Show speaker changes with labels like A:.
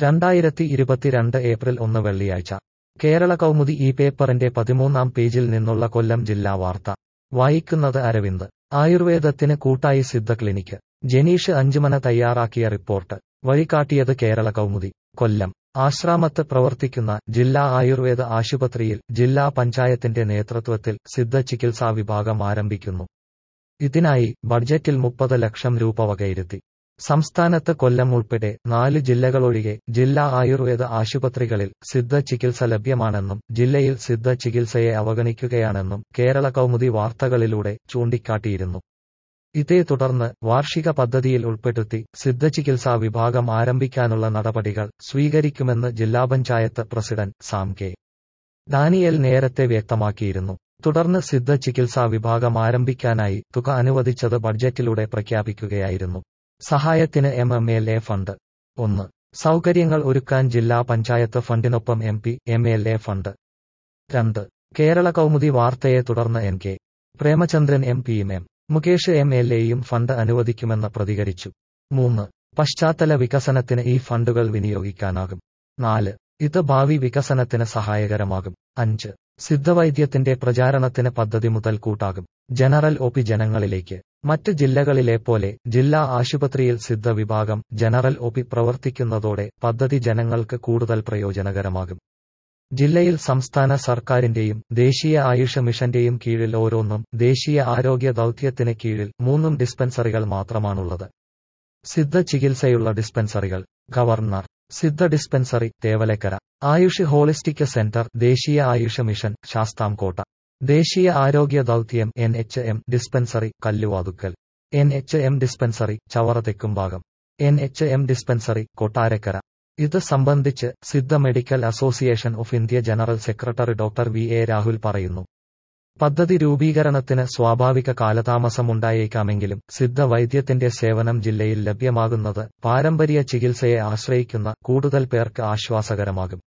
A: രണ്ടായിരത്തി ഇരുപത്തിരണ്ട് ഏപ്രിൽ ഒന്ന് വെള്ളിയാഴ്ച കേരള കൗമുദി ഈ പേപ്പറിന്റെ പതിമൂന്നാം പേജിൽ നിന്നുള്ള കൊല്ലം ജില്ലാ വാർത്ത വായിക്കുന്നത് അരവിന്ദ് ആയുർവേദത്തിന് കൂട്ടായി സിദ്ധ ക്ലിനിക്ക് ജനീഷ് അഞ്ചുമന തയ്യാറാക്കിയ റിപ്പോർട്ട് വഴികാട്ടിയത് കേരള കൗമുദി കൊല്ലം ആശ്രാമത്ത് പ്രവർത്തിക്കുന്ന ജില്ലാ ആയുർവേദ ആശുപത്രിയിൽ ജില്ലാ പഞ്ചായത്തിന്റെ നേതൃത്വത്തിൽ സിദ്ധ ചികിത്സാ വിഭാഗം ആരംഭിക്കുന്നു ഇതിനായി ബഡ്ജറ്റിൽ മുപ്പത് ലക്ഷം രൂപ വകയിരുത്തി സംസ്ഥാനത്ത് കൊല്ലം ഉൾപ്പെടെ നാല് ജില്ലകളൊഴികെ ജില്ലാ ആയുർവേദ ആശുപത്രികളിൽ സിദ്ധ ചികിത്സ ലഭ്യമാണെന്നും ജില്ലയിൽ സിദ്ധ ചികിത്സയെ അവഗണിക്കുകയാണെന്നും കേരള കൗമുദി വാർത്തകളിലൂടെ ചൂണ്ടിക്കാട്ടിയിരുന്നു ഇതേ തുടർന്ന് വാർഷിക പദ്ധതിയിൽ ഉൾപ്പെടുത്തി സിദ്ധചികിത്സാ വിഭാഗം ആരംഭിക്കാനുള്ള നടപടികൾ സ്വീകരിക്കുമെന്ന് ജില്ലാ panchayat president Sam K Daniel നേരത്തെ വ്യക്തമാക്കിയിരുന്നു തുടർന്ന് സിദ്ധ ചികിത്സാ വിഭാഗം ആരംഭിക്കാനായി തുക അനുവദിച്ചത് ബഡ്ജറ്റിലൂടെ പ്രഖ്യാപിക്കുകയായിരുന്നു സഹായത്തിന് M M L A fund ഒന്ന് സൗകര്യങ്ങൾ ഒരുക്കാൻ ജില്ലാ പഞ്ചായത്ത് ഫണ്ടിനൊപ്പം M P M L A fund രണ്ട് കേരള കൗമുദി വാർത്തയെ തുടർന്ന് എൻ കെ പ്രേമചന്ദ്രൻ എം പിയും എം മുകേഷ് എം എൽ എയും ഫണ്ട് അനുവദിക്കുമെന്ന് പ്രതികരിച്ചു മൂന്ന് പശ്ചാത്തല വികസനത്തിന് ഈ ഫണ്ടുകൾ വിനിയോഗിക്കാനാകും നാല് ഇത് ഭാവി വികസനത്തിന് സഹായകരമാകും അഞ്ച് സിദ്ധവൈദ്യത്തിന്റെ പ്രചാരണത്തിന് പദ്ധതി മുതൽ കൂട്ടാകും ജനറൽ ഒ പി ജനങ്ങളിലേക്ക് മറ്റ് ജില്ലകളിലെ പോലെ ജില്ലാ ആശുപത്രിയിൽ സിദ്ധ വിഭാഗം ജനറൽ ഒ പി പ്രവർത്തിക്കുന്നതോടെ പദ്ധതി ജനങ്ങൾക്ക് കൂടുതൽ പ്രയോജനകരമാകും ജില്ലയിൽ സംസ്ഥാന സർക്കാരിന്റെയും ദേശീയ ആയുഷ മിഷന്റെയും കീഴിൽ ഓരോന്നും ദേശീയ ആരോഗ്യ ദൗത്യത്തിന് കീഴിൽ മൂന്നും ഡിസ്പെൻസറികൾ മാത്രമാണുള്ളത് സിദ്ധ ചികിത്സയുള്ള ഡിസ്പെൻസറികൾ government Siddha dispensary Thevalakkara AYUSH holistic centre ദേശീയ ആയുഷ മിഷൻ ശാസ്താംകോട്ട ദേശീയ ആരോഗ്യ ദൗത്യം N H M dispensary Kalluvathukkal N H M dispensary Chavara Thekkumbhagam N H M dispensary Kottarakkara ഇത് സംബന്ധിച്ച് Siddha medical association of India general secretary doctor V A Rahul പറയുന്നു പദ്ധതി രൂപീകരണത്തിന് സ്വാഭാവിക കാലതാമസമുണ്ടായേക്കാമെങ്കിലും സിദ്ധ വൈദ്യത്തിന്റെ സേവനം ജില്ലയിൽ ലഭ്യമാകുന്നത് പാരമ്പര്യ ചികിത്സയെ ആശ്രയിക്കുന്ന കൂടുതൽ പേർക്ക് ആശ്വാസകരമാകും